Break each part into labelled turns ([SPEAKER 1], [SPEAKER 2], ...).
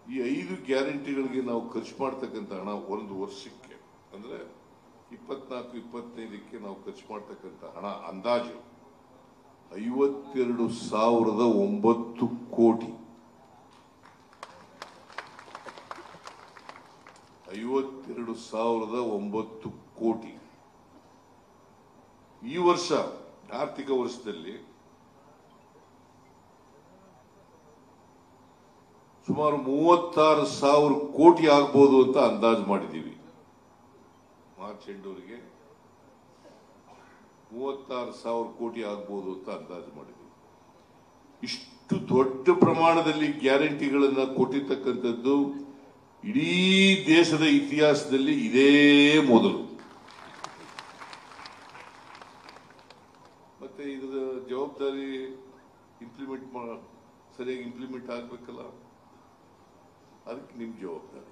[SPEAKER 1] ಈ ಐದು ಗ್ಯಾರಂಟಿಗಳಿಗೆ ನಾವು ಖರ್ಚು ಮಾಡ್ತಕ್ಕಂಥ ಹಣ ಒಂದು ವರ್ಷಕ್ಕೆ ಅಂದ್ರೆ ಇಪ್ಪತ್ನಾಲ್ಕು ಇಪ್ಪತ್ತೈದಕ್ಕೆ ನಾವು ಖರ್ಚು ಮಾಡ್ತಕ್ಕಂಥ ಹಣ ಅಂದಾಜು ಐವತ್ತೆರಡು ಸಾವಿರದ ಒಂಬತ್ತು ಕೋಟಿ ಐವತ್ತೆರಡು ಸಾವಿರದ ಒಂಬತ್ತು ಕೋಟಿ ಈ ವರ್ಷ ಆರ್ಥಿಕ ವರ್ಷದಲ್ಲಿ ಸುಮಾರು ಮೂವತ್ತಾರು ಸಾವಿರ ಕೋಟಿ ಆಗ್ಬೋದು ಅಂತ ಅಂದಾಜು ಮಾಡಿದ್ದೀವಿ ಮಾರ್ಚ್ ಎಂಟೂರಿಗೆ ಮೂವತ್ತಾರು ಸಾವಿರ ಕೋಟಿ ಆಗ್ಬೋದು ಅಂತ ಅಂದಾಜು ಮಾಡಿದ್ದೀವಿ ಇಷ್ಟು ದೊಡ್ಡ ಪ್ರಮಾಣದಲ್ಲಿ ಗ್ಯಾರಂಟಿಗಳನ್ನ ಕೊಟ್ಟಿರ್ತಕ್ಕಂಥದ್ದು ಇಡೀ ದೇಶದ ಇತಿಹಾಸದಲ್ಲಿ ಇದೇ ಮೊದಲು ಮತ್ತೆ ಇದರ ಜವಾಬ್ದಾರಿ ಇಂಪ್ಲಿಮೆಂಟ್ ಮಾಡ ಸರಿಯಾಗಿ ಇಂಪ್ಲಿಮೆಂಟ್ ಆಗ್ಬೇಕಲ್ಲ ಅದಕ್ಕೆ ನಿಮ್ ಜವಾಬ್ದಾರಿ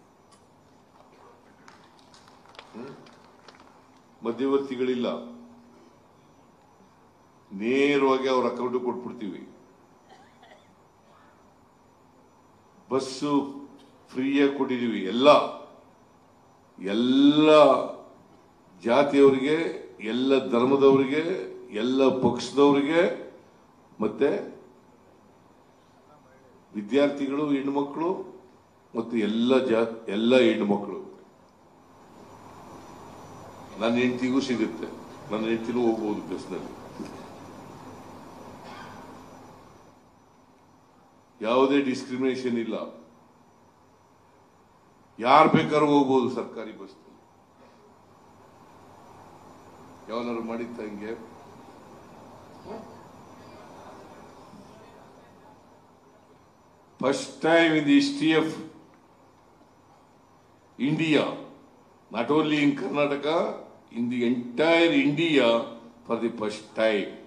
[SPEAKER 1] ಹ್ಮ್? ಮಧ್ಯವರ್ತಿಗಳಿಲ್ಲ ನೇರವಾಗಿ ಅವ್ರ ಅಕೌಂಟ್ ಕೊಟ್ಬಿಡ್ತೀವಿ ಬಸ್ಸು ಫ್ರೀಯಾಗಿ ಕೊಟ್ಟಿದ್ದೀವಿ ಎಲ್ಲ ಎಲ್ಲ ಜಾತಿಯವರಿಗೆ ಎಲ್ಲ ಧರ್ಮದವರಿಗೆ ಎಲ್ಲ ಪಕ್ಷದವರಿಗೆ ಮತ್ತೆ ವಿದ್ಯಾರ್ಥಿಗಳು ಹೆಣ್ಣುಮಕ್ಕಳು ಮತ್ತು ಎಲ್ಲ ಜಾ ಎಲ್ಲ ಹೆಣ್ಣುಮಕ್ಕಳು ನನ್ನ ಹೆಂಡತಿಗೂ ಸಿಗುತ್ತೆ ನನ್ನ ಹೆಂಡತಿನೂ ಹೋಗ್ಬೋದು ಬಸ್ನಲ್ಲಿ ಯಾವುದೇ ಡಿಸ್ಕ್ರಿಮಿನೇಷನ್ ಇಲ್ಲ ಯಾರು ಬೇಕಾದ್ರೂ ಹೋಗ್ಬೋದು ಸರ್ಕಾರಿ ಬಸ್ ಯಾವನಾರು ಮಾಡಿತ್ತ ಹಿಂಗೆ first time in the history of India not only in Karnataka, in the entire India for the first time.